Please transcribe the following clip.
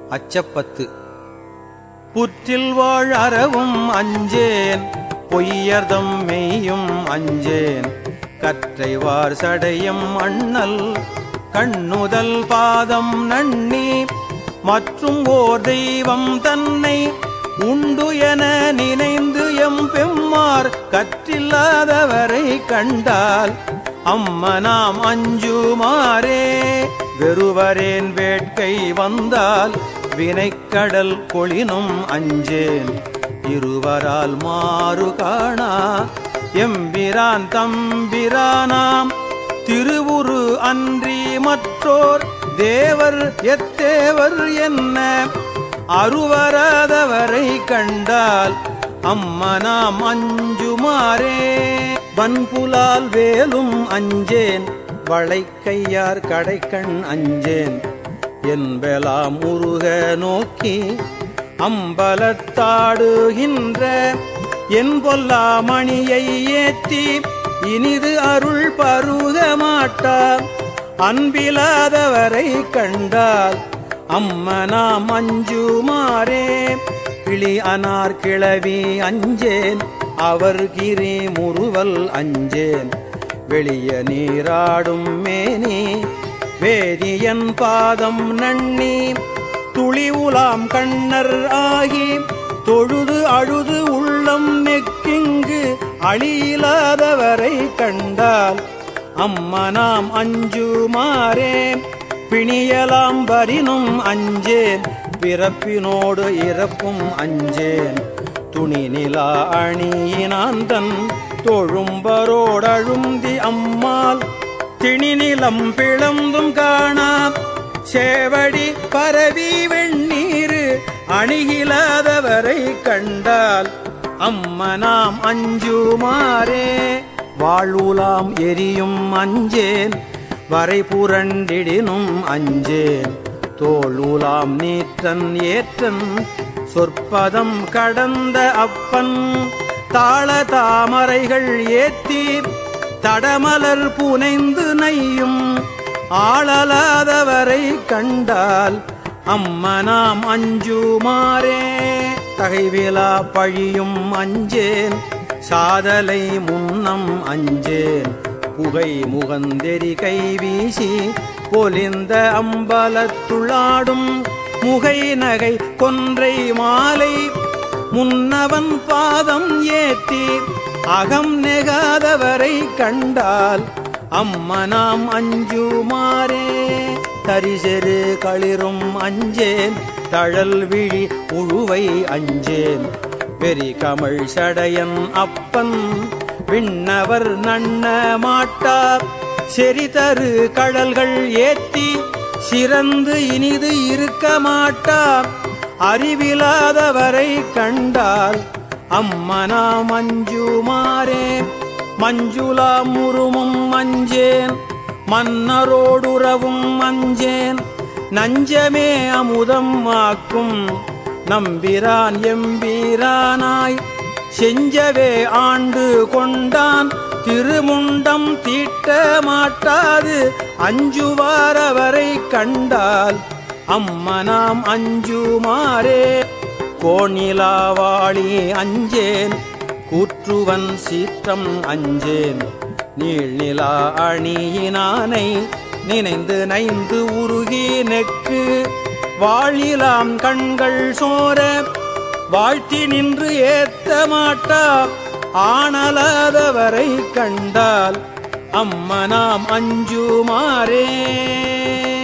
அச்சப்பத்து புற்றில் வாழ் அறவும் அஞ்சேன் பொய்யர்தம் மெய்யும் அஞ்சேன் கற்றைவார் சடையும் அண்ணல் கண்ணுதல் பாதம் நன்னி மற்றும் ஓர் தெய்வம் தன்னை உண்டு என நினைந்து எம் பெம்மார் கற்றில்லாதவரை கண்டால் அம்மனாம் அஞ்சுமாறே வெறுவரேன் வேட்கை வந்தால் வினைக்கடல் கொளினும் அஞ்சேன் இருவரால் மாறு காணா எம்பிரான் தம்பிரானாம் திருவுரு அன்றி மற்றோர் தேவர் எத்தேவர் என்ன அருவராதவரை கண்டால் அம்மனாம் அஞ்சுமாறே வன்புலால் வேலும் அஞ்சேன் வளைக்கையார் கடைக்கண் அஞ்சேன் என்பெலாம் உருக நோக்கி அம்பலத்தாடுகின்ற என் பொல்லா மணியை ஏத்தி இனிது அருள் பருக மாட்டார் அன்பிலாதவரை கண்டால் அம்மனாம் அஞ்சுமாறே கிளி அனார் கிளவி அஞ்சேன் அவர் கிரி முறுவல் அஞ்சேன் வெளிய நீராடும் மேனி வேதியன் பாதம் நன்னி துளி உலாம் கண்ணர் ஆகி தொழுது அழுது உள்ளம் நெக்கிங்கு அழியிலாதவரை கண்டால் அம்மனாம் அஞ்சுமாறே பிணியலாம் வரினும் அஞ்சேன் பிறப்பினோடு இறப்பும் அஞ்சேன் துணி நிலா அணியினாந்தன் தொழும்பரோடழுந்தி அம்மாள் திணிநிலம் பிளந்தும் காணா சேவடி பரவி வெண்ணீரு அணிகிலாதவரை கண்டால் அம்மனாம் அஞ்சுமாறே வாழ்வுலாம் எரியும் அஞ்சேன் வரை புரண்டிடினும் அஞ்சேன் தோளுலாம் நீற்றன் ஏற்றன் சொற்பதம் கடந்த அப்பன் தாள தாமரைகள் ஏத்தி தடமலர் புனைந்து நையும் ஆளலாதவரை கண்டால் அம்மனாம் அஞ்சுமாறே தகைவிலா பழியும் அஞ்சேன் சாதலை முன்னம் அஞ்சேன் புகை முகந்தெறி கை வீசி பொலிந்த அம்பலத்துளாடும் முகை நகை கொன்றை மாலை முன்னவன் பாதம் ஏத்தி அகம் நெகாதவரை கண்டால் அம்மனாம் அஞ்சுமாறே தரிசெரு களிரும் அஞ்சேன் தழல் விழி உழுவை அஞ்சேன் பெரி கமழ் சடையன் அப்பன் விண்ணவர் நன்ன மாட்டார் செறிதரு கடல்கள் ஏத்தி சிறந்து இனிது இருக்க மாட்டார் அறிவிலாதவரை கண்டால் அம்மனா மஞ்சுமாரே மஞ்சுளா முருமும் மஞ்சேன் மன்னரோடுறவும் மஞ்சேன் நஞ்சமே அமுதம் ஆக்கும் நம்பிரான் எம்பீரானாய் செஞ்சவே ஆண்டு கொண்டான் திருமுண்டம் தீட்ட மாட்டாது அஞ்சுவாரவரை கண்டால் அம்மனாம் அஞ்சுமாறே கோணிலாவாளி அஞ்சேன் கூற்றுவன் சீற்றம் அஞ்சேன் நீள்நிலா அணியினானை நினைந்து நைந்து உருகி நெக்கு வாழிலாம் கண்கள் சோர வாழ்த்தி நின்று ஏத்த மாட்டா ஆனலாதவரை கண்டால் அம்மனாம் அஞ்சுமாறே